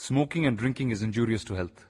Smoking and drinking is injurious to health.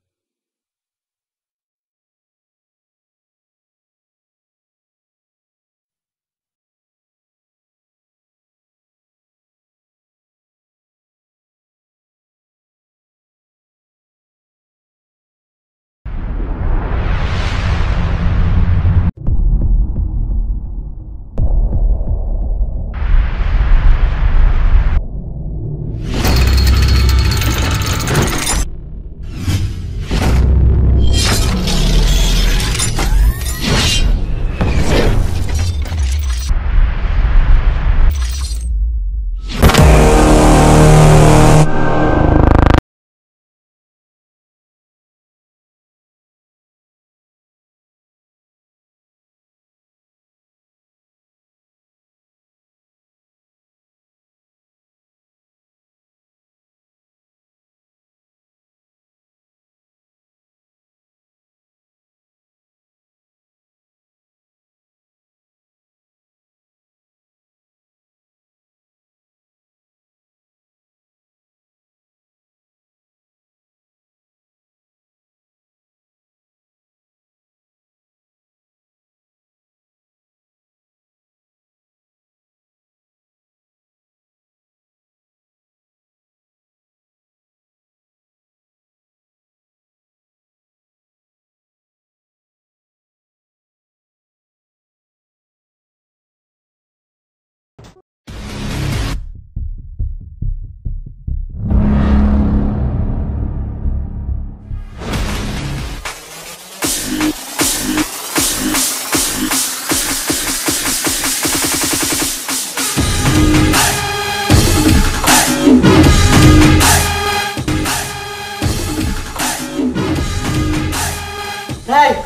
రేయ్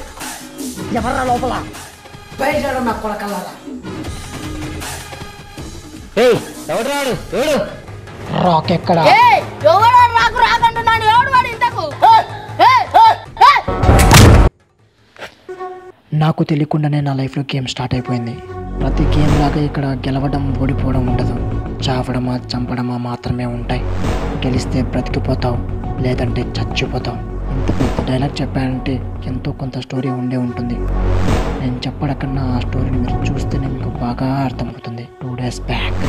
ఎవర్రా లోపల బయట నా కొడకల్లారా ఏయ్ ఎవడు రాడు ఎవడు రాక్ ఎక్కడ ఏయ్, ఎవడో రాకు రాకంటున్నాడు ఎవడు వాడు ఇంతకు ఏయ్, ఏయ్. నాకు తెలియకుండానే నా లైఫ్లో గేమ్ స్టార్ట్ అయిపోయింది ప్రతి గేమ్ లాగా ఇక్కడ గెలవడం ఓడిపోవడం ఉండదు చావడమా చంపడమా మాత్రమే ఉంటాయి గెలిస్తే బ్రతికిపోతావు లేదంటే చచ్చిపోతావు ఇంత పెద్ద డైలాగ్ చెప్పానంటే ఎంతో కొంత స్టోరీ ఉండే ఉంటుంది నేను చెప్పడం కన్నా ఆ స్టోరీని మీరు చూస్తేనే మీకు బాగా అర్థమవుతుంది two days back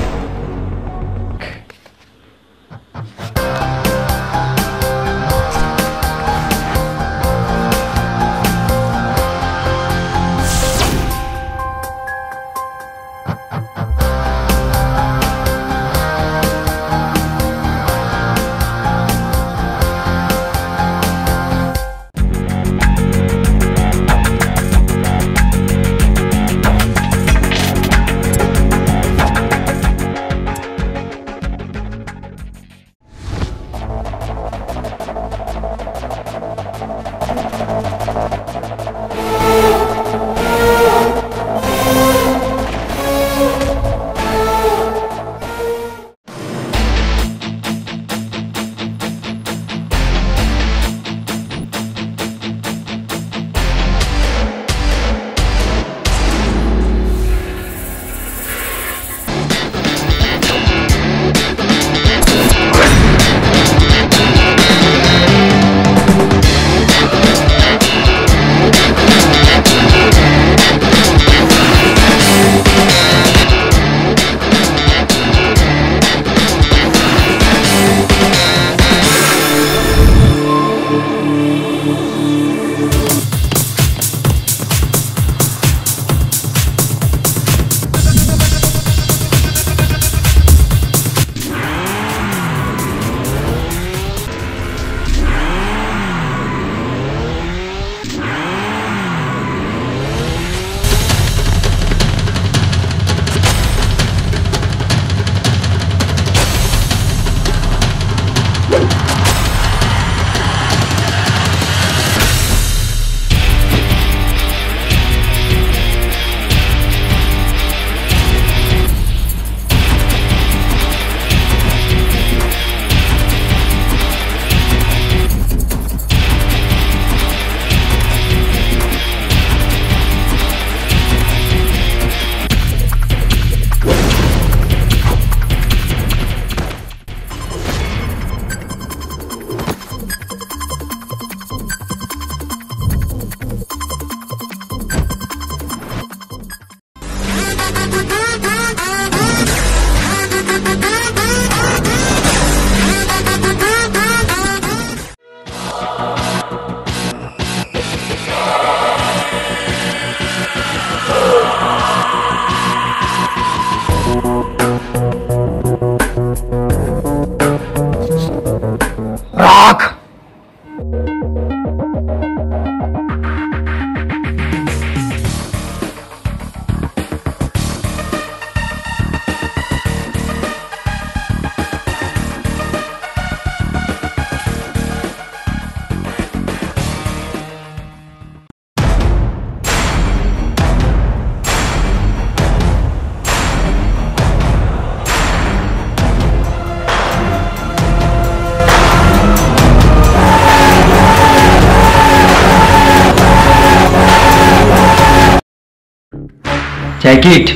take it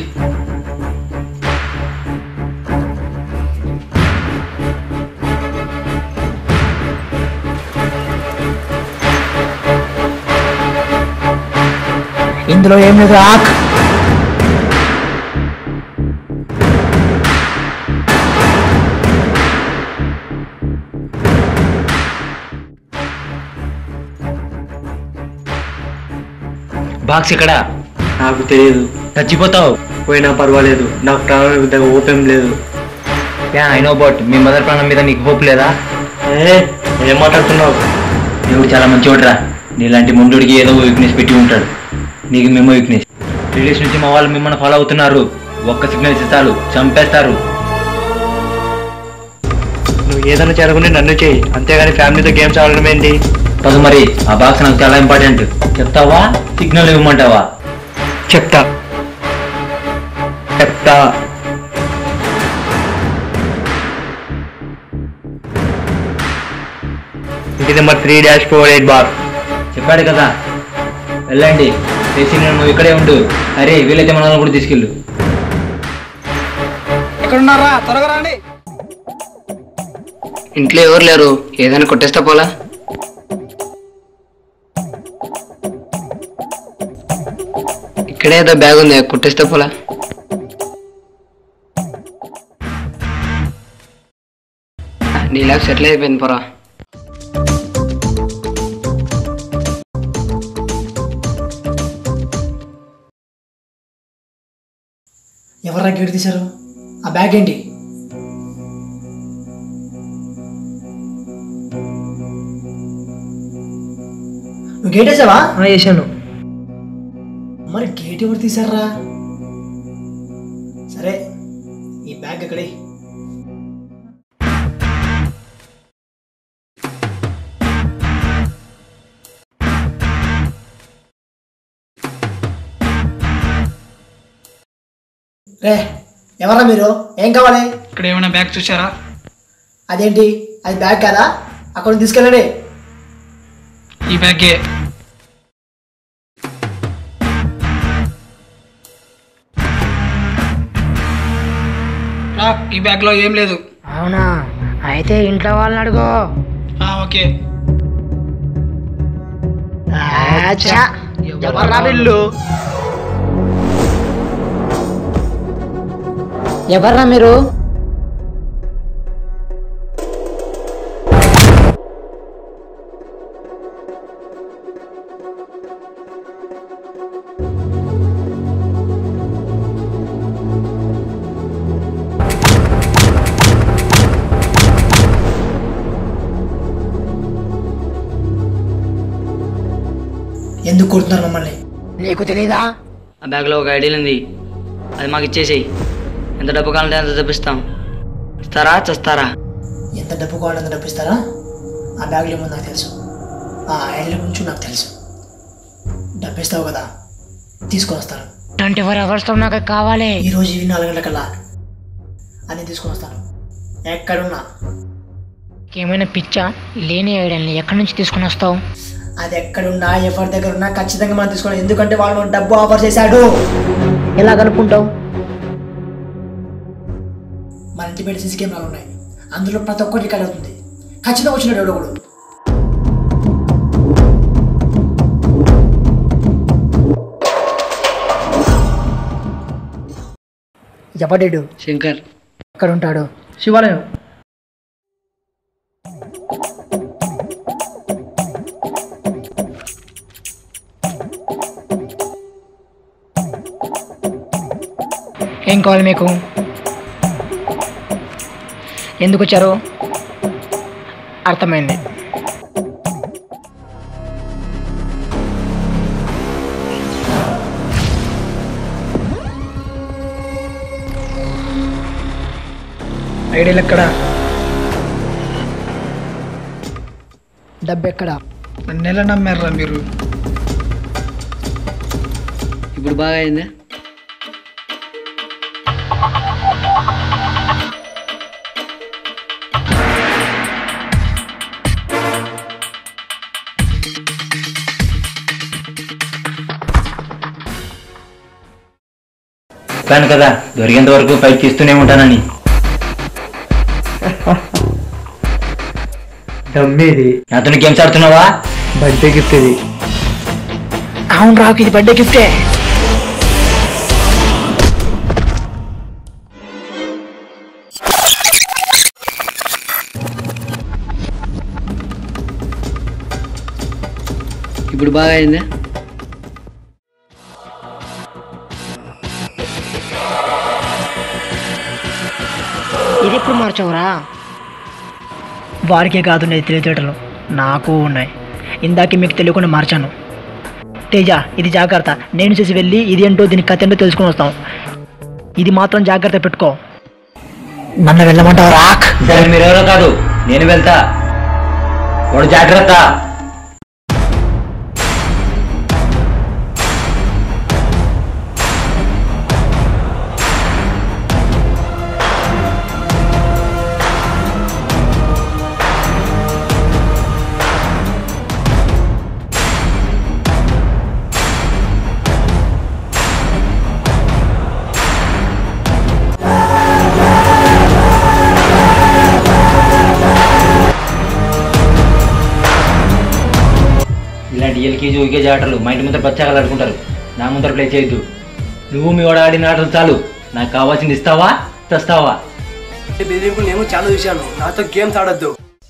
ఇందులో ఏం లేదు ఆక్ బాక్స్ ఇక్కడ నాకు తెలియదు చచ్చిపోతావు పోయినా పర్వాలేదు నాకు ప్రాణం పెద్ద ఓపెం లేదు యా ఐ నో బట్ మీ మదర్ ప్రాణం మీద నీకు హోప్ లేదా ఏ ఏం మాట్లాడుతున్నావు దేవుడు చాలా మంచివాడురా నీలాంటి ముందుడికి ఏదో వీక్నెస్ పెట్టి ఉంటాడు నీకు మేము వీక్నెస్ రిలీజ్ నుంచి మా వాళ్ళు మిమ్మల్ని ఫాలో అవుతున్నారు ఒక్క సిగ్నల్ ఇస్తే చాలు చంపేస్తారు నువ్వు ఏదైనా జరుగుని నన్ను చేయి అంతేగాని ఫ్యామిలీతో గేమ్స్ ఆడడం ఏంటి పదు మరి ఆ బాక్స్ నాకు చాలా ఇంపార్టెంట్ చెప్తావా సిగ్నల్ ఇవ్వమంటావా చెప్తా చెప్తా ఇంటి number three dash four eight bar చెప్పాడు కదా వెళ్ళండి చేసి నేను నువ్వు ఇక్కడే ఉండు అరే వీలైతే మన వాళ్ళని కూడా తీసుకెళ్ళు ఎక్కడున్నారా త్వరగా రండి ఇంట్లో ఎవరు లేరు ఏదైనా కొట్టేస్తా పోలా ఇక్కడే ఏదో బ్యాగ్ ఉంది కొట్టేస్తా పోలా నీలాగా సెటిల్ అయిపోయింది పోరా ఎవర్రా గేట్ తీశారు ఆ బ్యాగ్ ఏంటి నువ్వు గేట్ వేసావా వేసాను మరి గేట్ ఎవరు తీశారా సరే ఈ బ్యాగ్ ఎక్కడే రే ఎవరా మీరు ఏం కావాలి ఇక్కడ ఏమైనా బ్యాగ్ చూసారా అదేంటి అది బ్యాగ్ కదా అక్కడ తీసుకెళ్ళండి ఈ బ్యాగే రా, ఈ బ్యాగ్ లో ఏం లేదు అవునా అయితే ఇంట్లో వాళ్ళని అడుగు ఆ, ఓకే ఎవర్రా వీళ్ళు ఎవర్రా మీరు ఎందుకు కొడుతున్నారు మమ్మల్ని నీకు తెలీదా ఆ బ్యాగ్లో ఒక ఐడియా ఉంది అది మాకు ఇచ్చేసేయి ఎంత డబ్బు కావాలంటే అంత తెప్పిస్తాం ఇస్తారా చస్తారా ఎంత డబ్బు కావాలో అంత డబ్బు ఇస్తారా ఆ బ్యాగులు ఏమో నాకు తెలుసు ఆ ఐడియా గురించి నాకు తెలుసు డబ్బు ఇస్తావు కదా తీసుకొని వస్తాను ట్వంటీ ఫోర్ అవర్స్తో నాకు కావాలి ఈ రోజు ఇవి నాలుగు గంటలకల్లా అన్నీ తీసుకొని వస్తాను ఎక్కడున్నా ఏమైనా పిచ్చా లేని ఐడియాని ఎక్కడి నుంచి తీసుకుని వస్తావు అది ఎక్కడున్నా ఎవరి దగ్గర ఉన్నా ఖచ్చితంగా మనం తీసుకోవాలి ఎందుకంటే వాళ్ళు మనకు డబ్బు ఆఫర్ చేశాడు ఎలా కనుక్కుంటావు మన ఇంటి బయట సీసీ కెమెరాలు ఉన్నాయి అందులో ప్రతి ఒక్కటి రికార్డ్ అవుతుంది ఖచ్చితంగా వచ్చినాడు ఎవడో ఒకడు ఎవడేడు శంకర్ ఎక్కడ ఉంటాడు శివాలయం ఏం కావాలి మీకు ఎందుకు వచ్చారు అర్థమైంది ఐడియాలు ఎక్కడ డబ్బు ఎక్కడ నెల నమ్మారా మీరు ఇప్పుడు బాగా అయిందా చెప్పాను కదా దొరికేంత వరకు పైకి తీస్తూనే ఉంటానని దమ్మేది నాతో గేమ్స్ ఆడుతున్నావా బర్త్డే గిఫ్ట్ ఇది అవును రాకు ఇది బర్త్డే గిఫ్టే ఇప్పుడు బాగా అయిందా ఇది ఎప్పుడు మార్చావురా వారికే కాదు నేను తెలివితేటలు నాకు ఉన్నాయి ఇందాక మీకు తెలియకుండా మార్చాను తేజ ఇది జాగ్రత్త నేను చేసి వెళ్ళి ఇది ఏంటో దీని కథ ఏంటో తెలుసుకొని వస్తాం ఇది మాత్రం జాగ్రత్త పెట్టుకో నన్ను వెళ్ళమంటావు రాక్ సరే మీరెవరో కాదు నేను వెళ్తా వాడు జాగ్రత్త ఇలాంటి ఎల్కేజీ యూకేజీ ఆటలు మా ఇంటి ముందర పచ్చాకలు ఆడుకుంటారు నా ముందర ప్లే చేయొద్దు నువ్వు మీ వాడు ఆడిన ఆటలు చాలు నాకు కావాల్సింది ఇస్తావా తెస్తావా బెదిరింపులు నేను చాలా చూశాను నాతో గేమ్స్ ఆడొద్దు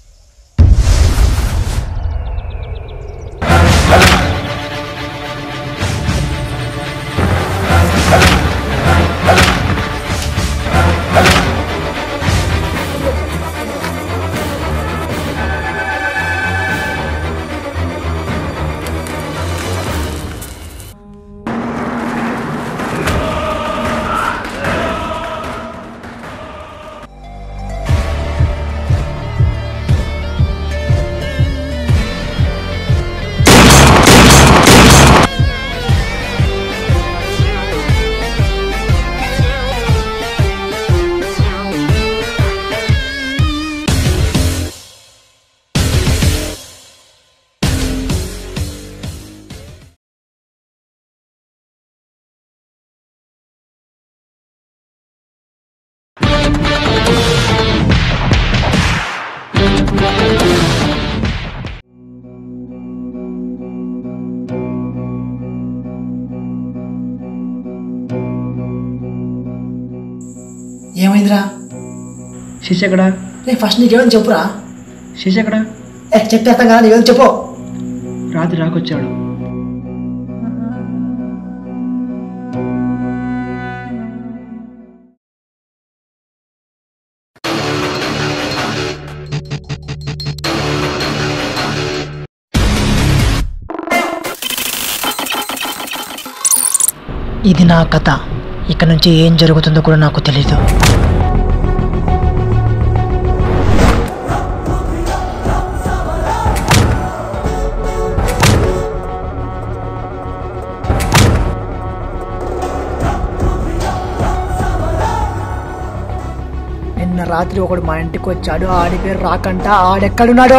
ఏమైందిరా శిష్ ఎక్కడ రే ఫస్ట్ నీకేమైంది చెప్పురా శిష్ ఎక్కడ ఏ చెప్పేస్తాం కదా నీకేమైంది చెప్పు రాత్రి రాకొచ్చాడు ఇది నా కథ ఇక నుంచి ఏం జరుగుతుందో కూడా నాకు తెలీదు నిన్న రాత్రి ఒకడు మా ఇంటికి వచ్చాడు ఆడి పేరు రాకంట ఆడెక్కడున్నాడు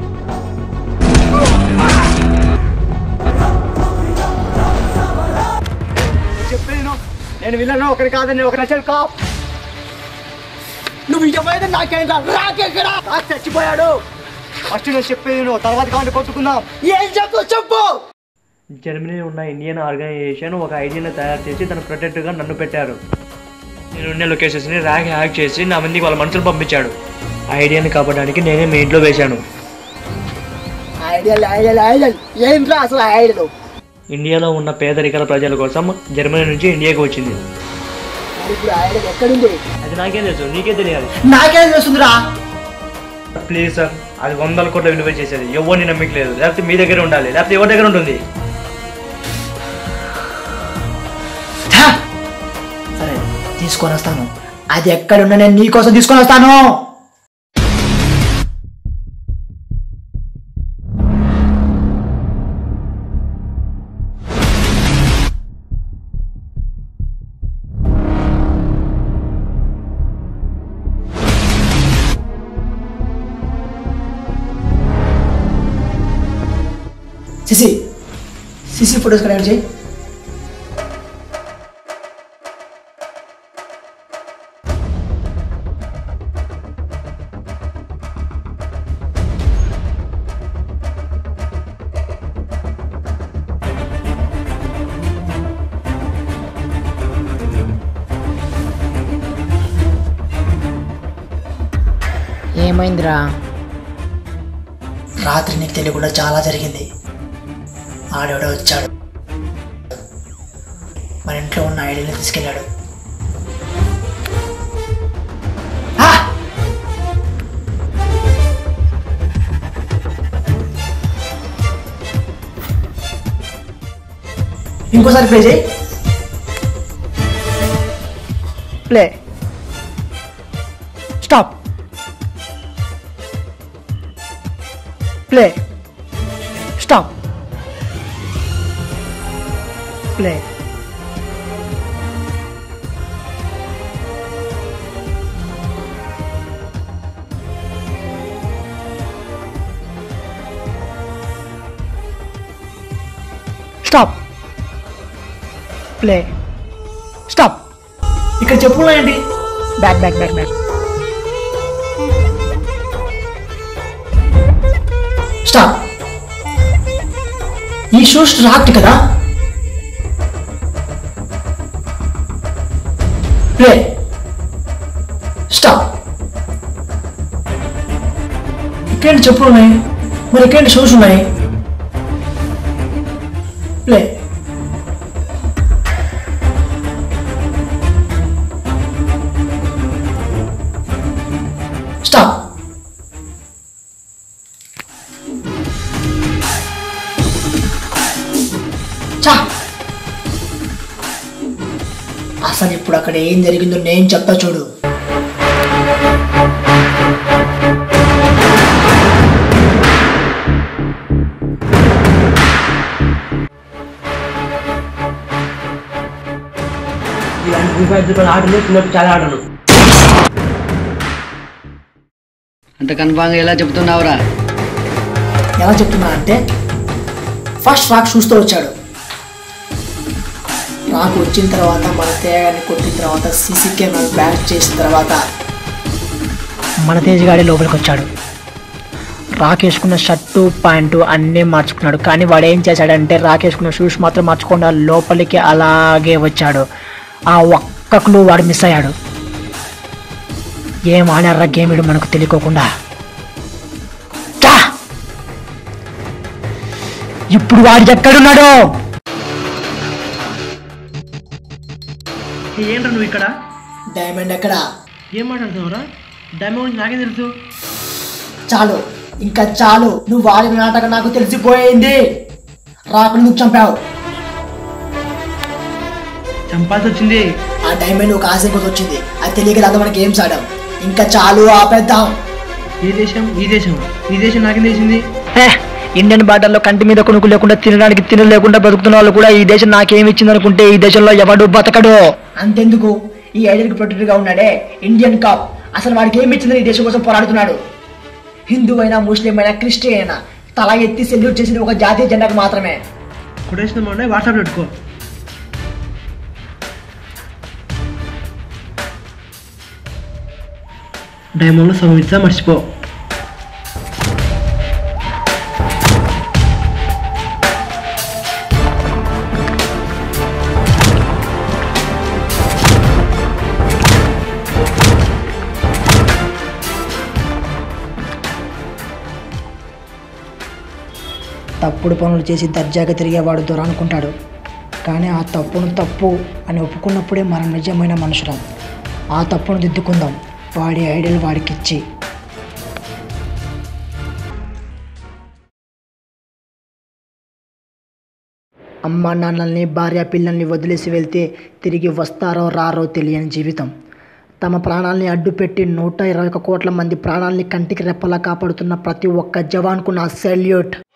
చెప్పేను నేను విన్నాను ఒకటి కాదని ఒక నచ్చలు కా నువ్వు ఇవ్వలేదు నాకేంటా రాకెక్కడ రాక్ చచ్చిపోయాడు ఫస్ట్ నేను చెప్పేది నువ్వు తర్వాత కావాలి కొట్టుకుందాం ఏం చెప్పు చెప్పు జర్మనీలో ఉన్న ఇండియన్ ఆర్గనైజేషన్ ఒక ఐడియాని తయారు చేసి తన ప్రొటెక్టర్గా నన్ను పెట్టారు నేను ఉన్న లొకేషన్స్ని ర్యాక్ హ్యాక్ చేసి నా మందికి వాళ్ళ మనుషులు పంపించాడు ఆ ఐడియాని కాపాడడానికి నేనే మీ ఇంట్లో వేశాను ఐడియల్ ఐడియల్ ఐడియల్ ఏంట్రా అసలు ఐడియల్ ఇండియాలో ఉన్న పేదరికాల ప్రజల కోసం జర్మనీ నుంచి ఇండియాకి వచ్చింది ఇప్పుడు ఐడియల్ ఎక్కడుంది అది నాకేం తెలుసు నీకే తెలియాలి నాకేం చేస్తుందిరా ప్లీజ్ సార్ అది వందల కోట్ల విలువ చేసేది ఎవరిని నమ్మిక లేదు లేకపోతే మీ దగ్గర ఉండాలి లేకపోతే ఎవరి దగ్గర ఉంటుంది సరే తీసుకొని వస్తాను అది ఎక్కడున్నా నేను నీకోసం తీసుకొని వస్తాను సిసి సిసి ఫొటోస్ కలెక్ట్ చేయి ఏమైందిరా రాత్రి నీకు తెలియకుండా చాలా జరిగింది ఆడెవడో వచ్చాడు మన ఇంట్లో ఉన్న ఐడియాని తీసుకెళ్ళాడు ఆ! ఇంకోసారి ప్లే చేయి play stop play stop play stop play stop ఇక్కడ చెప్పున్నాయండి back back back back stop ఈ షూస్ రాక్ట్ కదా ప్లే స్టాప్ ఇక్కడ చెప్పులు ఉన్నాయి మరి ఇక్కడ షూస్ ఉన్నాయి ప్లే స్టాప్ చా అసలు ఇప్పుడు అక్కడ ఏం జరిగిందో నేను చెప్తా చూడు ఇలాంటి ఫ్రీ ఫైర్ తో ఆటలు చిన్నప్పుడు చాలా ఆటలు అంత కన్ఫామ్గా ఎలా చెప్తున్నావురా ఎలా చెప్తున్నా అంటే ఫస్ట్ రాక్ చూస్తూ వచ్చాడు రాక్ వచ్చిన తర్వాత మన తేగాన్ని కొట్టిన తర్వాత సీసీ కెమెరా బ్యాక్ చేసిన తర్వాత మన తేజ్ గాడి లోపలికి వచ్చాడు రాక్ వేసుకున్న షర్టు ప్యాంటు అన్నీ మార్చుకున్నాడు కానీ వాడు ఏం చేశాడంటే రాక్ వేసుకున్న షూస్ మాత్రం మార్చకుండా లోపలికి అలాగే వచ్చాడు ఆ ఒక్క క్లూ వాడు మిస్ అయ్యాడు ఏం ఆడారా గేమ్ ఇడు మనకు తెలియకోకుండా చా! ఇప్పుడు వాడు ఎక్కడున్నాడు ఏంట్రా నువ్వు ఇక్కడ డైమండ్ ఎక్కడ ఏం మాట్లాడుతున్నావురా డైమండ్ గురించి నాకేం తెలుసు చాలు ఇంకా చాలు నువ్వు ఆడిన నాటకం నాకు తెలిసిపోయింది రాకుని నువ్వు చంపావు చంపాల్సి వచ్చింది ఆ డైమండ్ ఒక ఆశ కోసం వచ్చింది అది తెలియక దాంతో మన గేమ్స్ ఆడాం ఇంకా చాలు ఆపేద్దాం ఈ దేశం ఈ దేశం ఈ దేశం నాకేం తెలిసింది ఇండియన్ బార్డర్లో కంటి మీద కొనుక్కు లేకుండా తినడానికి తిన లేకుండా బతుకుతున్న వాళ్ళు కూడా ఈ దేశం నాకేమి ఇచ్చింది అనుకుంటే ఈ దేశంలో ఎవడు బతకడు అంతెందుకు ఈ ఐడియల్కి ప్రొటెక్టర్ గా ఉన్నాడే ఇండియన్ కాప్ అసలు వాడికి ఏమి ఇచ్చిందని ఈ దేశం కోసం పోరాడుతున్నాడు హిందూ అయినా ముస్లిం అయినా క్రిస్టియన్ అయినా తల ఎత్తి సెల్యూట్ చేసిన ఒక జాతీయ జెండాకు మాత్రమే కొటేషన్ ఉన్నాయి వాట్సాప్ పెట్టుకో డైమండ్లో సగం ఇచ్చా మర్చిపో తప్పుడు పనులు చేసి దర్జాగా తిరిగేవాడు దొరనుకుంటాడు కానీ ఆ తప్పును తప్పు అని ఒప్పుకున్నప్పుడే మనం నిజమైన మనుషులం ఆ తప్పును దిద్దుకుందాం వాడి ఐడియల్ వాడికిచ్చి అమ్మ నాన్నల్ని భార్య పిల్లల్ని వదిలేసి వెళ్తే తిరిగి వస్తారో రారో తెలియని జీవితం తమ ప్రాణాల్ని అడ్డుపెట్టి నూట ఇరవై ఒక కోట్ల మంది ప్రాణాల్ని కంటికి రెప్పలా కాపాడుతున్న ప్రతి ఒక్క జవాన్కు నా సెల్యూట్